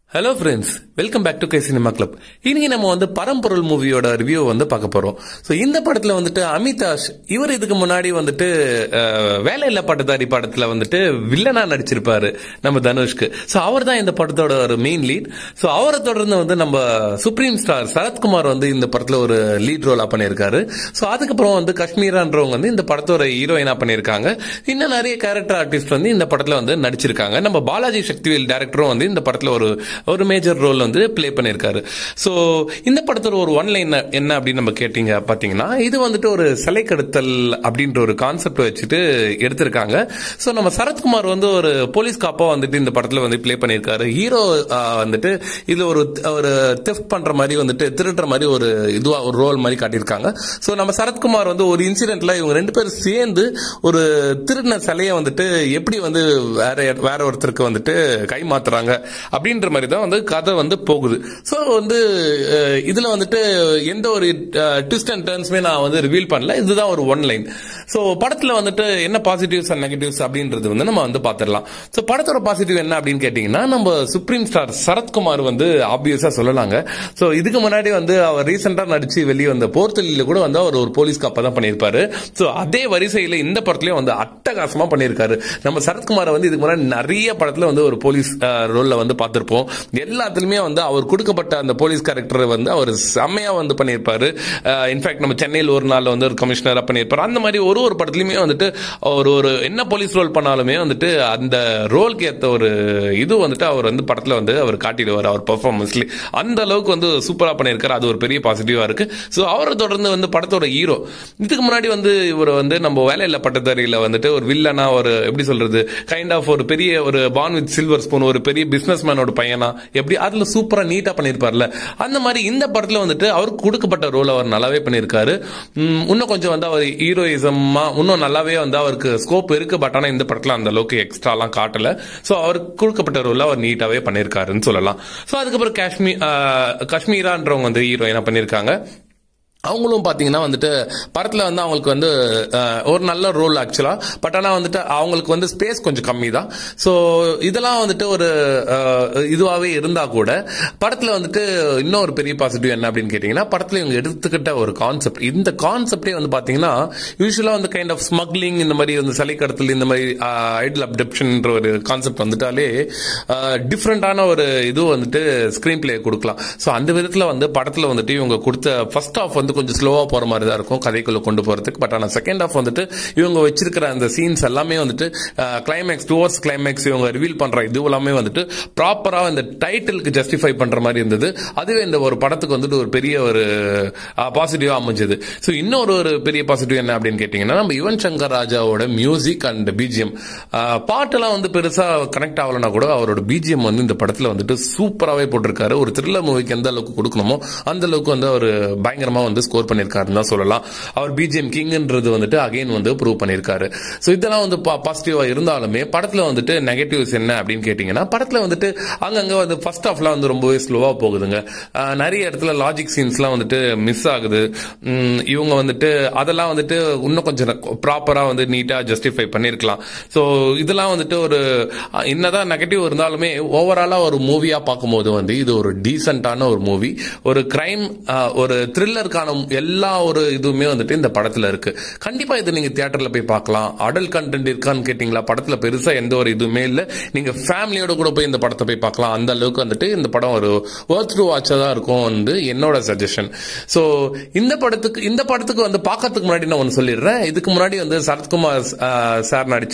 hello friends welcome back to K cinema club இன்னைக்கு நம்ம வந்து பரம்பொருள் மூவியோட ரிவ்யூ வந்து பார்க்க போறோம் ஸோ இந்த படத்துல வந்துட்டு அமிதாஷ் இவர் இதுக்கு முன்னாடி வந்துட்டு அஹ், வேலை இல்ல பட்டதாரி படத்துல வந்துட்டு வில்லனா நடிச்சிருப்பாரு நம்ம தனுஷ்க்கு ஸோ அவர் தான் இந்த படத்தோட ஒரு மெயின் லீட் ஸோ அவரை தொடர்ந்து வந்து நம்ம சுப்ரீம் ஸ்டார் சரத்குமார் வந்து இந்த படத்துல ஒரு லீட் ரோலா பண்ணியிருக்காரு ஸோ அதுக்கப்புறம் வந்து காஷ்மீரான்றவங்க வந்து இந்த படத்தோட ஹீரோயினா பண்ணியிருக்காங்க இன்னும் நிறைய கேரக்டர் ஆர்டிஸ்ட் வந்து இந்த படத்துல வந்து நடிச்சிருக்காங்க நம்ம பாலாஜி சக்திவேல் டேரக்டரும் வந்து இந்த படத்துல ஒரு ஒரு மேஜர் ரோல் வந்து ப்ளே பண்ணியிருக்காரு ஸோ இந்த படத்தோட ஒரு ஒன் லைன் என்ன அப்படின்னு நம்ம கேட்டீங்க பார்த்தீங்கன்னா இது வந்துட்டு ஒரு சிலை கடத்தல் அப்படின்ற ஒரு கான்செப்ட் வச்சுட்டு எடுத்திருக்காங்க ஸோ நம்ம சரத்குமார் வந்து ஒரு போலீஸ் காப்பா வந்துட்டு இந்த படத்துல வந்து ப்ளே பண்ணியிருக்காரு ஹீரோ வந்துட்டு இது ஒரு ஒரு தெஃப்ட் பண்ற மாதிரி வந்துட்டு திருடுற மாதிரி ஒரு இதுவா ஒரு ரோல் மாதிரி காட்டியிருக்காங்க ஸோ நம்ம சரத்குமார் வந்து ஒரு இன்சிடென்ட்ல இவங்க ரெண்டு பேரும் சேர்ந்து ஒரு திருடின சிலையை வந்துட்டு எப்படி வந்து வேற வேற ஒருத்தருக்கு வந்துட்டு கை மாத்துறாங்க அப்படின்ற மாதிரி தான் வந்து கதை வந்து போகுது ஸோ வந்து அஹ், இதுல வந்துட்டு எந்த ஒரு ட்விஸ்ட் அண்ட் டர்ன்ஸுமே நான் வந்து ரிவீல் பண்ணல இதுதான் ஒரு ஒன் லைன் ஸோ படத்துல வந்துட்டு என்ன பாசிட்டிவ்ஸ் அண்ட் நெகட்டிவ்ஸ் அப்படின்றது வந்து நம்ம வந்து பார்த்துடலாம் ஸோ படத்தோட பாசிட்டிவ் என்ன அப்படின்னு கேட்டீங்கன்னா நம்ம சுப்ரீம் ஸ்டார் சரத்குமார் வந்து ஆப்வியஸா சொல்லலாங்க ஸோ இதுக்கு முன்னாடி வந்து அவர் ரீசெண்டா நடிச்சு வெளியே வந்த போர்த்தலியில கூட வந்து அவர் ஒரு போலீஸ் காப்பா தான் பண்ணியிருப்பாரு ஸோ அதே வரிசையில இந்த படத்துலயும் வந்து அட்டகாசமா பண்ணியிருக்காரு நம்ம சரத்குமாரை வந்து இதுக்கு முன்னாடி நிறைய படத்துல வந்து ஒரு போலீஸ் ரோல்ல வந்து பார்த்திருப்போம் எல்லாத்துலயுமே வந்து அவர் கொடுக்கப்பட்ட அந்த போலீஸ் கேரக்டர் வந்து அவர் செம்மையா வந்து பண்ணியிருப்பாரு இன்ஃபேக்ட் நம்ம சென்னையில் ஒரு நாள் வந்து ஒரு கமிஷனரா பண்ணியிருப்பாரு அந்த மாதிரி ஒரு ஒரு படத்துலயுமே வந்துட்டு ஒரு ஒரு என்ன போலீஸ் ரோல் பண்ணாலுமே வந்துட்டு அந்த ரோலுக்கு ஏற்ற ஒரு இது வந்துட்டு அவர் வந்து படத்துல வந்து அவர் காட்டிடுவார் அவர் பெர்ஃபார்மன்ஸ்ல அந்த அளவுக்கு வந்து சூப்பரா பண்ணியிருக்காரு அது ஒரு பெரிய பாசிட்டிவா இருக்கு ஸோ அவரை தொடர்ந்து வந்து படத்தோட ஹீரோ இதுக்கு முன்னாடி வந்து இவர் வந்து நம்ம வேலையில பட்டதாரியில வந்துட்டு ஒரு வில்லனா ஒரு எப்படி சொல்றது கைண்ட் ஆஃப் ஒரு பெரிய ஒரு பான் வித் சில்வர் ஸ்பூன் ஒரு பெரிய பிசினஸ் மேனோட பையனா எப்படி அதுல சூப்பரா நீட்டா பண்ணிருப்பார்ல அந்த மாதிரி இந்த படத்துல வந்துட்டு அவருக்கு கொடுக்கப்பட்ட ரோல் அவர் நல்லாவே பண்ணியிருக்காரு உம், இன்னும் கொஞ்சம் வந்து அவர் ஹீரோயிசமா இன்னும் நல்லாவே வந்து அவருக்கு ஸ்கோப் இருக்கு பட் ஆனா இந்த படத்துல அந்த அளவுக்கு எக்ஸ்ட்ராலாம் காட்டல சோ அவருக்கு கொடுக்கப்பட்ட ரோல் அவர் நீட்டாவே பண்ணியிருக்காருன்னு சொல்லலாம் சோ அதுக்கப்புறம் காஷ்மீர் காஷ்மீரான்றவங்க வந்து ஹீரோயினா பண்ணியிருக்காங்க அவங்களும் பாத்தீங்கன்னா வந்துட்டு படத்துல வந்து அவங்களுக்கு வந்து அஹ், ஒரு நல்ல ரோல் ஆக்சுவலா பட் ஆனா வந்துட்டு அவங்களுக்கு வந்து ஸ்பேஸ் கொஞ்சம் கம்மி தான் ஸோ இதெல்லாம் வந்துட்டு ஒரு அஹ், இதுவாகவே இருந்தா கூட படத்துல வந்துட்டு இன்னும் ஒரு பெரிய பாசிட்டிவ் என்ன அப்படின்னு கேட்டீங்கன்னா படத்துல இவங்க எடுத்துக்கிட்ட ஒரு கான்செப்ட் இந்த கான்செப்டே வந்து பாத்தீங்கன்னா யூஸ்வலா வந்து கைண்ட் ஆஃப் ஸ்மக்லிங் இந்த மாதிரி வந்து சிலை கடத்தல் இந்த மாதிரி ஐடல் அப்டப்ஷன்ன்ற ஒரு கான்செப்ட் வந்துட்டாலே டிஃப்ரெண்டான ஒரு இது வந்துட்டு ஸ்கிரீன் பிளே கொடுக்கலாம் ஸோ அந்த விதத்துல வந்து படத்துல வந்துட்டு இவங்க கொடுத்த ஃபர்ஸ்ட் ஆஃப் வந்து கொஞ்சம் ஸ்லோவா போற மாதிரி தான் இருக்கும் கதைக்குள்ள கொண்டு போறதுக்கு பட் ஆனா செகண்ட் ஆஃப் வந்துட்டு இவங்க வச்சிருக்கிற அந்த சீன்ஸ் எல்லாமே வந்துட்டு கிளைமேக்ஸ் டுவர்ட்ஸ் கிளைமேக்ஸ் இவங்க ரிவீல் பண்ற இது எல்லாமே வந்துட்டு ப்ராப்பரா இந்த டைட்டிலுக்கு ஜஸ்டிஃபை பண்ற மாதிரி இருந்தது அதுவே இந்த ஒரு படத்துக்கு வந்துட்டு ஒரு பெரிய ஒரு பாசிட்டிவா அமைஞ்சது ஸோ இன்னொரு ஒரு பெரிய பாசிட்டிவ் என்ன அப்படின்னு கேட்டீங்கன்னா நம்ம யுவன் சங்கர் ராஜாவோட மியூசிக் அண்ட் பிஜிஎம் பாட்டெல்லாம் வந்து பெருசா கனெக்ட் ஆகலனா கூட அவரோட பிஜிஎம் வந்து இந்த படத்துல வந்துட்டு சூப்பராகவே போட்டிருக்காரு ஒரு த்ரில்லர் மூவிக்கு எந்த அளவுக்கு கொடுக்கணுமோ அந்த அளவுக்கு வந்து அவர் பயங்கரமா வந்து ஸ்கோர் பண்ணியிருக்காருன்னு தான் சொல்லலாம் அவர் பிஜிஎம் கிங்ன்றது வந்துட்டு அகைன் வந்து ப்ரூவ் பண்ணியிருக்காரு ஸோ இதெல்லாம் வந்து பாசிட்டிவா இருந்தாலுமே படத்துல வந்துட்டு நெகட்டிவ்ஸ் என்ன அப்படின்னு கேட்டீங்கன்னா படத்துல வந்துட்டு அங்கங்க வந்து ஃபர்ஸ்ட் ஹாஃப்லாம் வந்து ரொம்பவே ஸ்லோவா போகுதுங்க அஹ் நிறைய இடத்துல லாஜிக் சீன்ஸ்லாம் வந்துட்டு மிஸ் ஆகுது உம் இவங்க வந்துட்டு அதெல்லாம் வந்துட்டு இன்னும் கொஞ்சம் ப்ராப்பரா வந்து நீட்டா ஜஸ்டிஃபை பண்ணிருக்கலாம் ஸோ இதெல்லாம் வந்துட்டு ஒரு அஹ், என்னதான் நெகட்டிவ் இருந்தாலுமே ஓவராலா ஒரு மூவியா பார்க்கும்போது வந்து இது ஒரு டீசென்டான ஒரு மூவி ஒரு கிரைம் ஒரு த்ரில்லருக்கான எல்லா ஒரு இதுவுமே வந்துட்டு இந்த படத்துல இருக்கு கண்டிப்பா இது நீங்க தியேட்டர்ல போய் பார்க்கலாம் அடல் கண்டென்ட் இருக்கான்னு கேட்டீங்களா படத்துல பெருசா எந்த ஒரு இதுவுமே இல்ல நீங்க ஃபேமிலியோட கூட போய் இந்த படத்தை போய் பார்க்கலாம் அந்த அளவுக்கு வந்துட்டு இந்த படம் ஒரு ஒர்த் டு வாட்சா தான் இருக்கும் வந்து என்னோட சஜஷன் சோ இந்த படத்துக்கு இந்த படத்துக்கு வந்து பார்க்கறதுக்கு முன்னாடி நான் ஒன்னு சொல்லிடுறேன் இதுக்கு முன்னாடி வந்து சரத்குமார் சார் நடிச்ச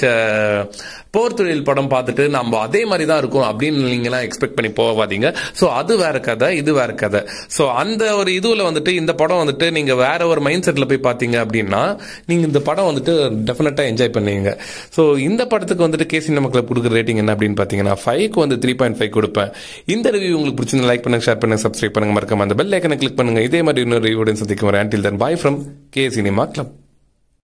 போர் தொழில் படம் பார்த்துட்டு நம்ம அதே மாதிரி தான் இருக்கும் அப்படின்னு நீங்களாம் எக்ஸ்பெக்ட் பண்ணி போகாதீங்க சோ அது வேற கதை இது வேற கதை சோ அந்த ஒரு இதுல வந்துட்டு இந்த படம் வந்துட்டு நீங்க வேற ஒரு மைண்ட் செட்ல போய் பாத்தீங்க அப்படின்னா நீங்க இந்த படம் வந்துட்டு டெஃபினட்டா என்ஜாய் பண்ணுவீங்க சோ இந்த படத்துக்கு வந்துட்டு கேசி நமக்கு கொடுக்குற ரேட்டிங் என்ன அப்படின்னு பாத்தீங்கன்னா ஃபைவ்க்கு வந்து த்ரீ பாயிண்ட் ஃபைவ் கொடுப்பேன் இந்த ரிவ்யூ உங்களுக்கு பிடிச்சிருந்தா லைக் பண்ணுங்க ஷேர் பண்ணுங்க சப்ஸ்கிரைப் பண்ணுங்க மறக்காம அந்த பெல் ஐக்கனை கிளிக் பண்ணுங்க இதே மாதிரி இன்னொரு ரிவ்யூடன் சந்திக்கும் ஒரு until then bye from K cinema club